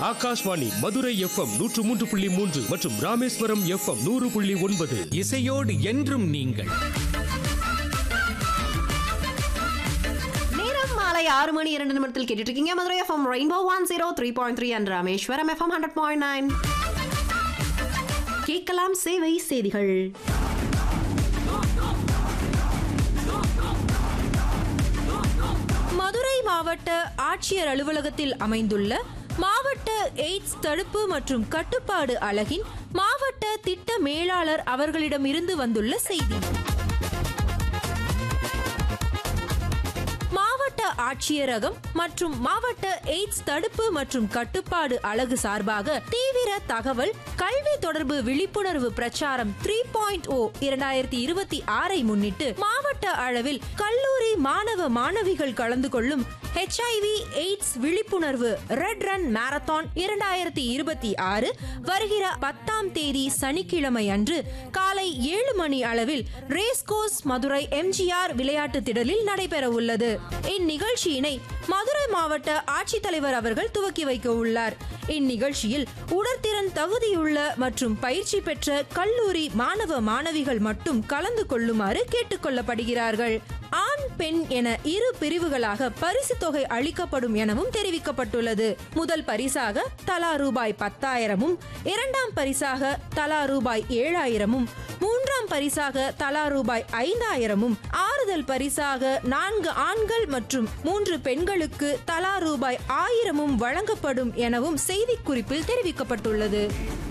Akashvani Madurai FM நூற்று மூன்று புள்ளி மூன்று மற்றும் ராமேஸ்வரம் எஃப்எம் நூறு புள்ளி ஒன்பது இசையோடு என்றும் நீங்கள் நேரம் மாலை ஆறு மணி இரண்டு நிமிடத்தில் கேட்டுட்டு இருக்கீங்க Madurai FM rainbow one zero three point three and Rameswaram FM hundred point nine கேட்கலாம் சேவை செய்திகள் மதுரை மாவட்ட ஆட்சியர் அலுவலகத்தில் அமைந்துள்ள மாவட்ட எய்ட்ஸ் தடுப்பு மற்றும் கட்டுப்பாடு அலகின் மாவட்ட திட்ட மேலாளர் அவர்களிடமிருந்து வந்துள்ள செய்தி மாவட்ட ஆட்சியரகம் மற்றும் மாவட்ட எய்ட்ஸ் தடுப்பு மற்றும் கட்டுப்பாடு அலகு சார்பாக தீவிர தகவல் கல்வி தொடர்பு விழிப்புணர்வு பிரச்சாரம் த்ரீ பாயிண்ட் ஓ இரண்டாயிரத்தி இருபத்தி ஆறை முன்னிட்டு மாவட்ட அளவில் கல்லூரி மாணவ மாணவிகள் கலந்து கொள்ளும் ஹெச்ஐவி எய்ட்ஸ் விழிப்புணர்வு ரெட் ரன் மாரத்தான் இரண்டாயிரத்தி இருபத்தி ஆறு வருகிற பத்தாம் தேதி சனிக்கிழமை அன்று காலை ஏழு மணி அளவில் ரேஸ்கோஸ் மதுரை எம்ஜிஆர் விளையாட்டு திடலில் நடைபெற உள்ளது இந்நிகழ்ச்சியினை மதுரை மாவட்ட ஆட்சித்தலைவர் அவர்கள் துவக்கி வைக்க உள்ளார் இந்நிகழ்ச்சியில் உடற்திறன் தகுதியுள்ள மற்றும் பயிற்சி பெற்ற கல்லூரி மாணவ மாணவிகள் மட்டும் கலந்து கொள்ளுமாறு கேட்டுக்கொள்ளப்படுகிறார்கள் ஆண் பெண் என இரு பிரிவுகளாக பரிசு தொகை அளிக்கப்படும் எனவும் தெரிவிக்கப்பட்டுள்ளது முதல் பரிசாக தலா ரூபாய் பத்தாயிரமும் இரண்டாம் பரிசாக தலா ரூபாய் ஏழாயிரமும் மூன்றாம் பரிசாக தலா ரூபாய் ஐந்தாயிரமும் ஆறுதல் பரிசாக நான்கு ஆண்கள் மற்றும் மூன்று பெண்களுக்கு தலா ரூபாய் ஆயிரமும் வழங்கப்படும் எனவும் செய்திக்குறிப்பில் தெரிவிக்கப்பட்டுள்ளது